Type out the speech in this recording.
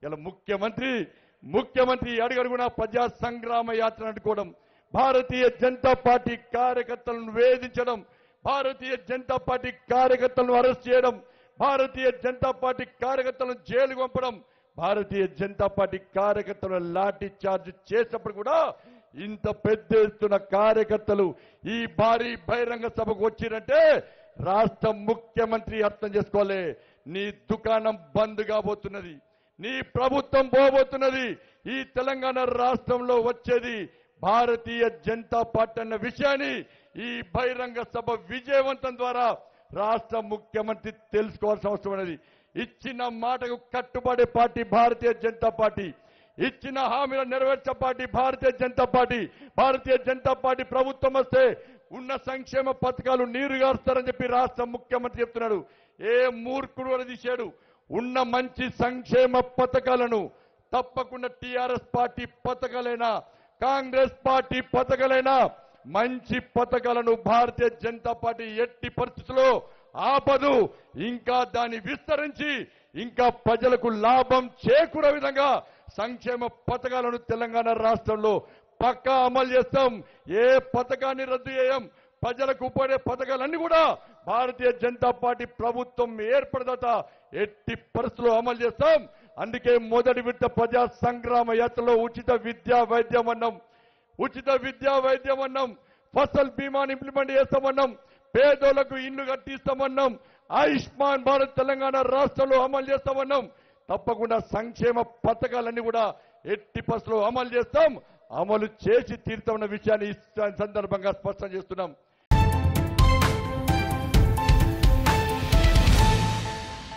ఇలా ముఖ్యమంత్రి ముఖ్యమంత్రి అడుగడుగునా ప్రజా సంగ్రామ యాత్ర అనుకోవడం భారతీయ జనతా పార్టీ కార్యకర్తలను వేధించడం భారతీయ జనతా పార్టీ కార్యకర్తలను అరెస్ట్ చేయడం భారతీయ జనతా పార్టీ కార్యకర్తలను జైలు పంపడం భారతీయ జనతా పార్టీ కార్యకర్తలను లాఠీ చార్జ్ చేసినప్పుడు కూడా ఇంత పెద్ద ఎత్తున కార్యకర్తలు ఈ భారీ బహిరంగ సభకు వచ్చిరంటే రాష్ట్ర ముఖ్యమంత్రి అర్థం చేసుకోవాలి నీ దుకాణం బంద్ కాబోతున్నది నీ ప్రభుత్వం పోబోతున్నది ఈ తెలంగాణ రాష్ట్రంలో వచ్చేది భారతీయ జనతా పార్టీ అన్న విషయాన్ని ఈ బహిరంగ సభ విజయవంతం ద్వారా రాష్ట్ర ముఖ్యమంత్రి తెలుసుకోవాల్సిన అవసరం ఉన్నది ఇచ్చిన మాటకు కట్టుబడే పార్టీ భారతీయ జనతా పార్టీ ఇచ్చిన హామీలను నెరవేర్చే party Bharatiya Janata party Bharatiya Janata party ప్రభుత్వం వస్తే ఉన్న సంక్షేమ పథకాలు నీరుగారుస్తారని చెప్పి రాష్ట్ర ముఖ్యమంత్రి చెప్తున్నాడు ఏ మూర్ఖుడు అని తీశాడు ఉన్న మంచి సంక్షేమ పథకాలను తప్పకుండా టీఆర్ఎస్ పార్టీ పథకాలైనా కాంగ్రెస్ పార్టీ పథకాలైనా మంచి పథకాలను భారతీయ జనతా పార్టీ ఎట్టి పరిస్థితుల్లో ఆపదు ఇంకా దాన్ని విస్తరించి ఇంకా ప్రజలకు లాభం చేకూరే విధంగా సంక్షేమ పథకాలను తెలంగాణ రాష్ట్రంలో పక్కా అమలు చేస్తాం ఏ పథకాన్ని రద్దు చేయం ప్రజలకు ఉపయోగపడే పథకాలన్నీ కూడా భారతీయ జనతా పార్టీ ప్రభుత్వం ఏర్పడదట ఎట్టి పరిస్థితుల్లో అమలు చేస్తాం అందుకే మొదటి విడత ప్రజా సంగ్రామ యాత్రలో ఉచిత విద్యా వైద్యం అన్నాం ఉచిత విద్యా వైద్యం అన్నాం ఫసల్ బీమాని ఇంప్లిమెంట్ చేస్తామన్నాం పేదోళ్లకు ఇల్లు కట్టిస్తామన్నాం ఆయుష్మాన్ భారత్ తెలంగాణ రాష్ట్రంలో అమలు చేస్తామన్నాం తప్పకుండా సంక్షేమ పథకాలన్నీ కూడా ఎట్టి పరిస్థితుల్లో అమలు చేస్తాం అమలు చేసి తీరుతామన్న విషయాన్ని ఈ సందర్భంగా స్పష్టం చేస్తున్నాం